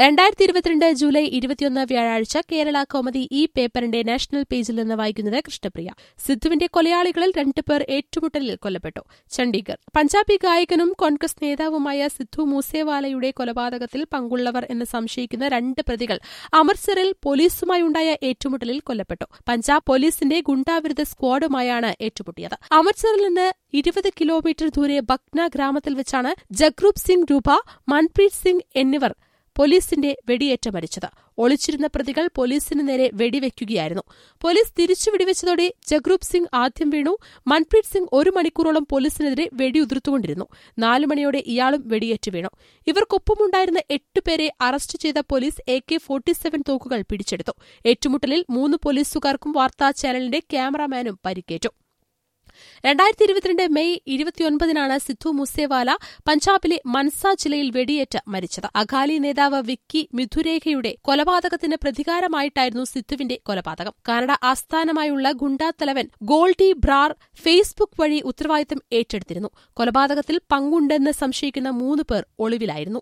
രണ്ടായിരത്തി ഇരുപത്തിരണ്ട് ജൂലൈ ഇരുപത്തിയൊന്ന് വ്യാഴാഴ്ച കേരള കോമഡി ഈ പേപ്പറിന്റെ നാഷണൽ പേജിൽ നിന്ന് വായിക്കുന്നത് കൃഷ്ണപ്രിയ സിദ്ധുവിന്റെ കൊലയാളികളിൽ രണ്ടുപേർ ഏറ്റുമുട്ടലിൽ കൊല്ലപ്പെട്ടു ചണ്ഡീഗഡ് പഞ്ചാബി ഗായകനും കോൺഗ്രസ് നേതാവുമായ സിദ്ധു മൂസേവാലയുടെ കൊലപാതകത്തിൽ പങ്കുള്ളവർ എന്ന് സംശയിക്കുന്ന രണ്ട് പ്രതികൾ അമൃത്സറിൽ പോലീസുമായുണ്ടായ ഏറ്റുമുട്ടലിൽ കൊല്ലപ്പെട്ടു പഞ്ചാബ് പോലീസിന്റെ ഗുണ്ടാവിരുദ്ധ സ്ക്വാഡുമായാണ് ഏറ്റുമുട്ടിയത് അമൃത്സറിൽ നിന്ന് ഇരുപത് കിലോമീറ്റർ ദൂരെ ബക്ന ഗ്രാമത്തിൽ വെച്ചാണ് ജഗ്രൂപ് സിംഗ് രൂപ മൻപ്രീത് സിംഗ് എന്നിവർ പോലീസിന്റെ വെടിയേറ്റ് മരിച്ചത് ഒളിച്ചിരുന്ന പ്രതികൾ പോലീസിന് നേരെ വെടിവെക്കുകയായിരുന്നു പോലീസ് തിരിച്ചു വെടിവെച്ചതോടെ ജഗ്രൂപ് സിംഗ് ആദ്യം വീണു മൻപ്രീത് സിംഗ് ഒരു മണിക്കൂറോളം പോലീസിനെതിരെ വെടിയുതിർത്തുകൊണ്ടിരുന്നു നാലു മണിയോടെ ഇയാളും വെടിയേറ്റ് വീണു ഇവർക്കൊപ്പമുണ്ടായിരുന്ന എട്ടുപേരെ അറസ്റ്റ് ചെയ്ത police A K forty seven തോക്കുകൾ പിടിച്ചെടുത്തു ഏറ്റുമുട്ടലിൽ മൂന്ന് പോലീസുകാർക്കും വാർത്താ ചാനലിന്റെ ക്യാമറാമാനും പരിക്കേറ്റു രണ്ടായിരത്തി ഇരുപത്തിരണ്ട് മെയ് ഇരുപത്തിയൊൻപതിനാണ് സിദ്ധു മുസേവാല പഞ്ചാബിലെ മൻസ ജില്ലയിൽ വെടിയേറ്റ് മരിച്ചത് അകാലി നേതാവ് വിക്കി മിഥുരേഖയുടെ കൊലപാതകത്തിന് പ്രതികാരമായിട്ടായിരുന്നു സിദ്ധുവിന്റെ കൊലപാതകം കാനഡ ആസ്ഥാനമായുള്ള ഗുണ്ടാ തലവൻ ഗോൾഡി ബ്രാർ ഫേസ്ബുക്ക് വഴി ഉത്തരവാദിത്തം ഏറ്റെടുത്തിരുന്നു കൊലപാതകത്തിൽ പങ്കുണ്ടെന്ന് സംശയിക്കുന്ന മൂന്ന് പേർ ഒളിവിലായിരുന്നു